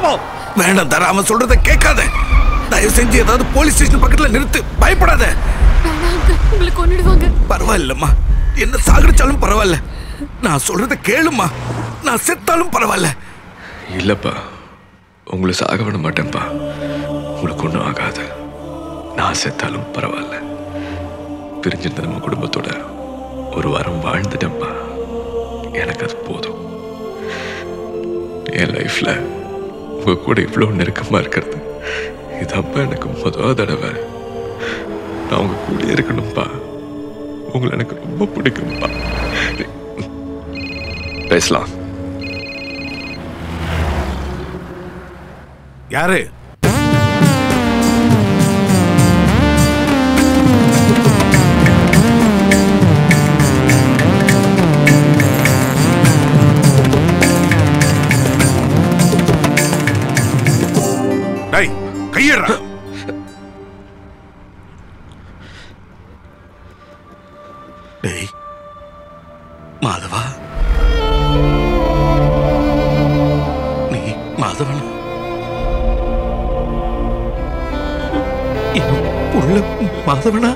போ வேண்டாம் தர அவன் சொல்றத கேட்காத தயவு செஞ்சு ஏதாவது போலீஸ் ஸ்டேஷன் பக்கத்துல நிறுத்து பயப்படாத உங்களை கொன்னுடுவாங்க பரவாயில்லம்மா என்ன சாகடிச்சாலும் பரவாயில்ல நான் சொல்றத கேளுமா நான் செத்தாலும் பரவாயில்ல இல்லப்பா உங்களை சாக விட மாட்டேன்ப்பா உங்களுக்கு ஒன்றும் ஆகாது நான் செத்தாலும் பரவாயில்ல பிரிஞ்சிருந்த நம்ம குடும்பத்தோட ஒரு வாரம் வாழ்ந்துட்டேன்ப்பா எனக்கு அது போதும் என் லைஃப்ல உங்க கூட இவ்வளோ நெருக்கமா இருக்கிறது இதப்பா எனக்கு முதல் தடவை நான் உங்க கூட இருக்கணும்ப்பா உங்களை எனக்கு ரொம்ப பிடிக்கும்ப்பா பேசலாம் யாரு டேய் கையேறா டேய் மாதவா நீ மாதவனா என் புள்ள மாதவனா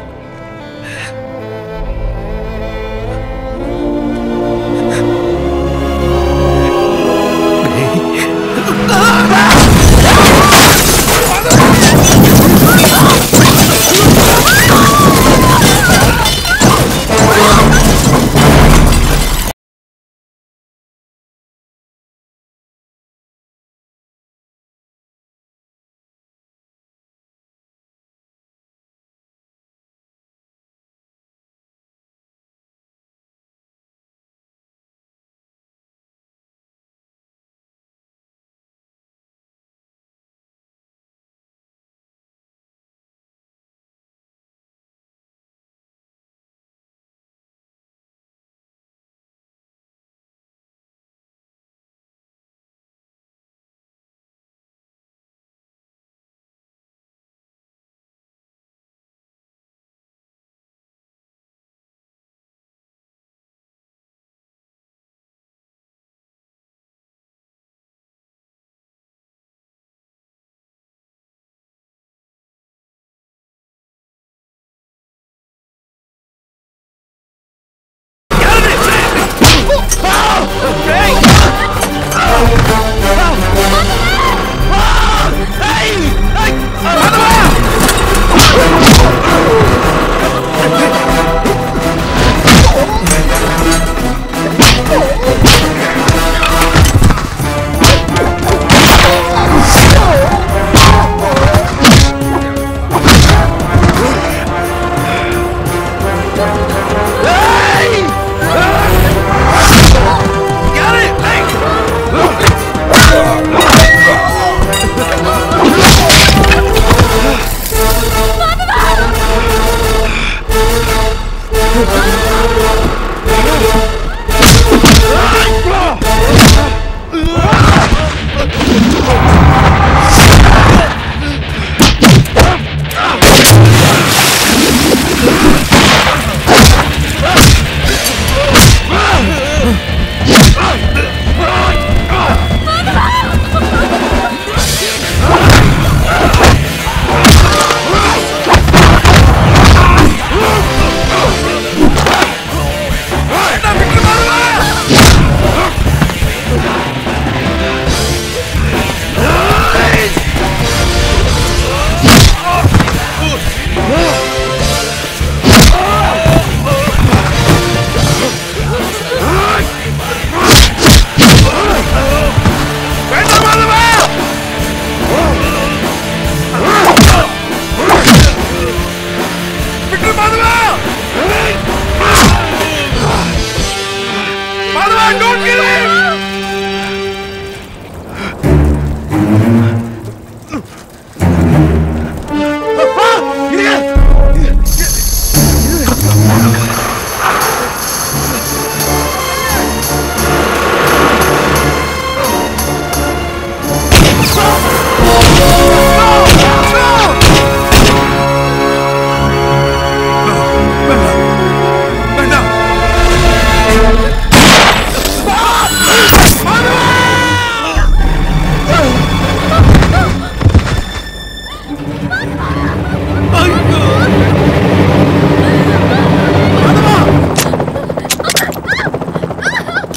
வேண்டாம்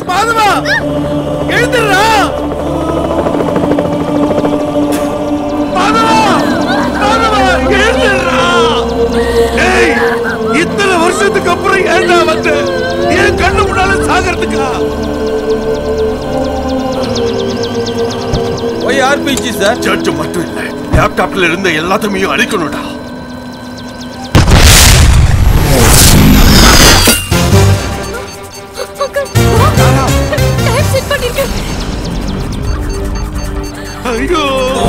மாதவா எழுந்துடுறா மாதவா மாதவா எழுந்துடுறா ஏய் இத்தனை வருஷத்துக்கு அப்புறம் ஏன்டா வந்து என் கண்ணு முன்னால சாகிறதுக்கா ஒய் ஆர்பிஜி சார் சர்ச் மட்டும் இல்ல லேப்டாப்ல இருந்த எல்லாத்தையும் அழிக்கணும்டா டைம் செட் பண்ணிருக்கேன் ஐயோ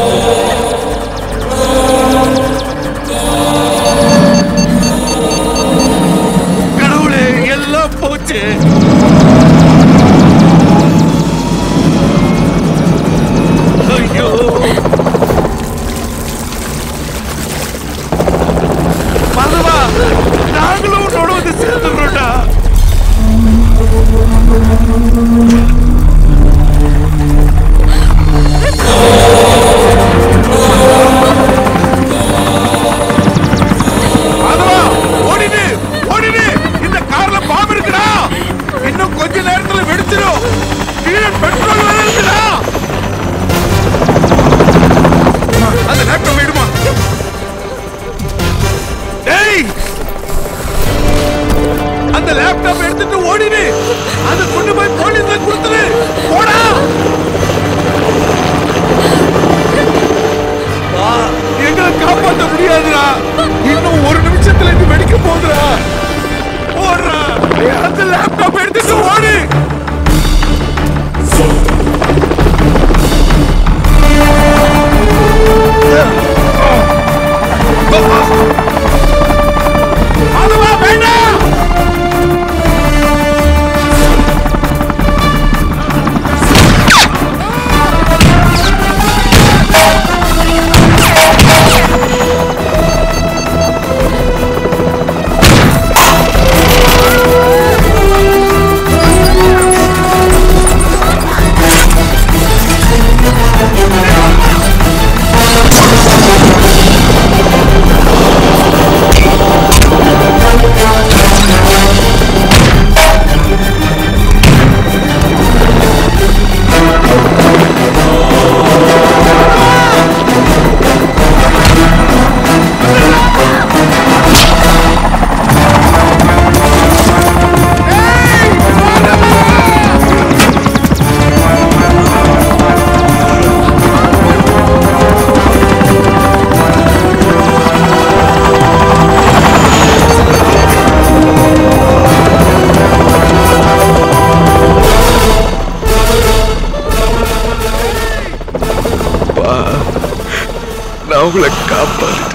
கடவுளே எல்லாம் போச்சு ஐயோ மதுவா நாங்களும் உன்னோட வந்து சேர்ந்துடுறோம்டா மாதவா ஓடிடு ஓடிடு இந்த கார்ல பாம்பு இருக்குடா இன்னும் கொஞ்ச நேரத்துல வெடிச்சிடும் கீழே பெட்ரோல் வேற இருக்குடா அந்த லேப்டாப் விடுமா டேய் அந்த லேப்டாப் எடுத்துட்டு ஓடிடு அதை கொண்டு போய் போலீஸ்ல கொடுத்துரு போடா எங்களை காப்பாற்ற முடியாதுடா இன்னும் ஒரு நிமிஷத்துல இது வெடிக்க போகுதுடா ஓடுறா ஏய், அந்த லேப்டாப் எடுத்துட்டு ஓடு அதுவா வேண்டாம் நான் உங்களை காப்பாற்ற